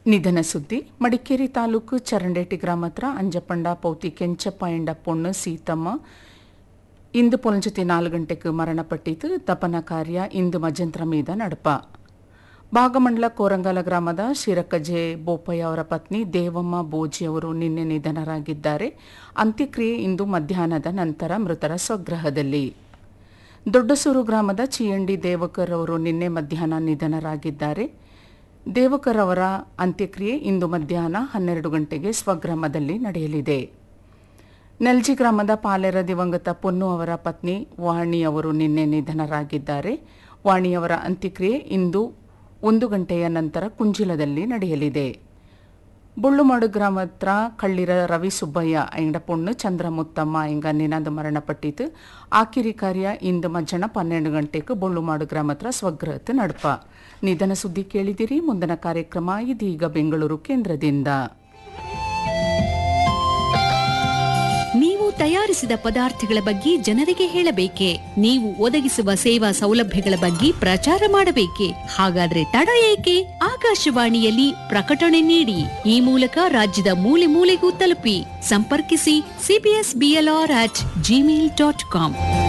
ನಿಧನ ಸುದ್ದಿ ಮಡಿಕೇರಿ ತಾಲೂಕು ಚರಂಡೇಟಿ ಗ್ರಾಮ ಹತ್ರ ಅಂಜಪಂಡ ಪೌತಿ ಕೆಂಚಪ್ಪ ಎಂಡ ಪೊಣ್ಣು ಸೀತಮ್ಮ ಇಂದು ಪೊಲಂಜತಿ ನಾಲ್ಕು ಗಂಟೆಗೆ ಮರಣಪಟ್ಟಿತು ದಪನ ಕಾರ್ಯ ಇಂದು ಮಧ್ಯಂತರ ಮೀದ ನಡಪ ಭಾಗಮಂಡಲ ಕೋರಂಗಲ ಗ್ರಾಮದ ಶಿರಕಜೆ ಬೋಪಯ್ಯ ಅವರ ಪತ್ನಿ ದೇವಮ್ಮ ಬೋಜಿ ಅವರು ನಿನ್ನೆ ನಿಧನರಾಗಿದ್ದಾರೆ ಅಂತ್ಯಕ್ರಿಯೆ ಇಂದು ಮಧ್ಯಾಹ್ನದ ನಂತರ ಮೃತರ ಸ್ವಗೃಹದಲ್ಲಿ ದೊಡ್ಡಸೂರು ಗ್ರಾಮದ ಚಿಯಂಡಿ ದೇವಕರ್ ಅವರು ನಿನ್ನೆ ಮಧ್ಯಾಹ್ನ ನಿಧನರಾಗಿದ್ದಾರೆ ದೇವಕರ್ ಅವರ ಅಂತ್ಯಕ್ರಿಯೆ ಇಂದು ಮಧ್ಯಾಹ್ನ ಹನ್ನೆರಡು ಗಂಟೆಗೆ ಸ್ವಗ್ರಾಮದಲ್ಲಿ ನಡೆಯಲಿದೆ ನೆಲ್ಜಿ ಗ್ರಾಮದ ಪಾಲೆರ ದಿವಂಗತ ಪೊನ್ನು ಅವರ ಪತ್ನಿ ವಾಣಿ ಅವರು ನಿನ್ನೆ ನಿಧನರಾಗಿದ್ದಾರೆ ವಾಣಿಯವರ ಅಂತ್ಯಕ್ರಿಯೆ ಇಂದು ಒಂದು ಗಂಟೆಯ ನಂತರ ಕುಂಜಿಲದಲ್ಲಿ ನಡೆಯಲಿದೆ ಬುಳ್ಳುಮಾಡು ಗ್ರಾಮ ಹತ್ರ ಕಳ್ಳಿರ ರವಿ ಸುಬ್ಬಯ್ಯ ಎಂಡ ಪೊಣ್ಣು ಚಂದ್ರಮುತ್ತಮ್ಮ ಎಂಗ ನಿನಾದ ಮರಣಪಟ್ಟಿತು ಆಕಿರಿ ಕಾರ್ಯ ಇಂದು ಮಧ್ಯಾಹ್ನ ಪನ್ನೆರಡು ಗಂಟೆಗೆ ಬೊಳ್ಳುಮಾಡು ಗ್ರಾಮ ಹತ್ರ ಸ್ವಗೃಹತ್ ನಡಪ ನಿಧನ ಸುದ್ದಿ ಕೇಳಿದಿರಿ ಮುಂದಿನ ಕಾರ್ಯಕ್ರಮ ಇದೀಗ ಬೆಂಗಳೂರು ಕೇಂದ್ರದಿಂದ ನೀವು ತಯಾರಿಸಿದ ಪದಾರ್ಥಗಳ ಬಗ್ಗೆ ಜನರಿಗೆ ಹೇಳಬೇಕೆ ನೀವು ಒದಗಿಸುವ ಸೇವಾ ಸೌಲಭ್ಯಗಳ ಬಗ್ಗೆ ಪ್ರಚಾರ ಮಾಡಬೇಕೆ ಹಾಗಾದ್ರೆ ತಡ ಏಕೆ ಆಕಾಶವಾಣಿಯಲ್ಲಿ ಪ್ರಕಟಣೆ ನೀಡಿ ಈ ಮೂಲಕ ರಾಜ್ಯದ ಮೂಲೆ ಮೂಲೆಗೂ ತಲುಪಿ ಸಂಪರ್ಕಿಸಿ CBS BLR at Gmail dot com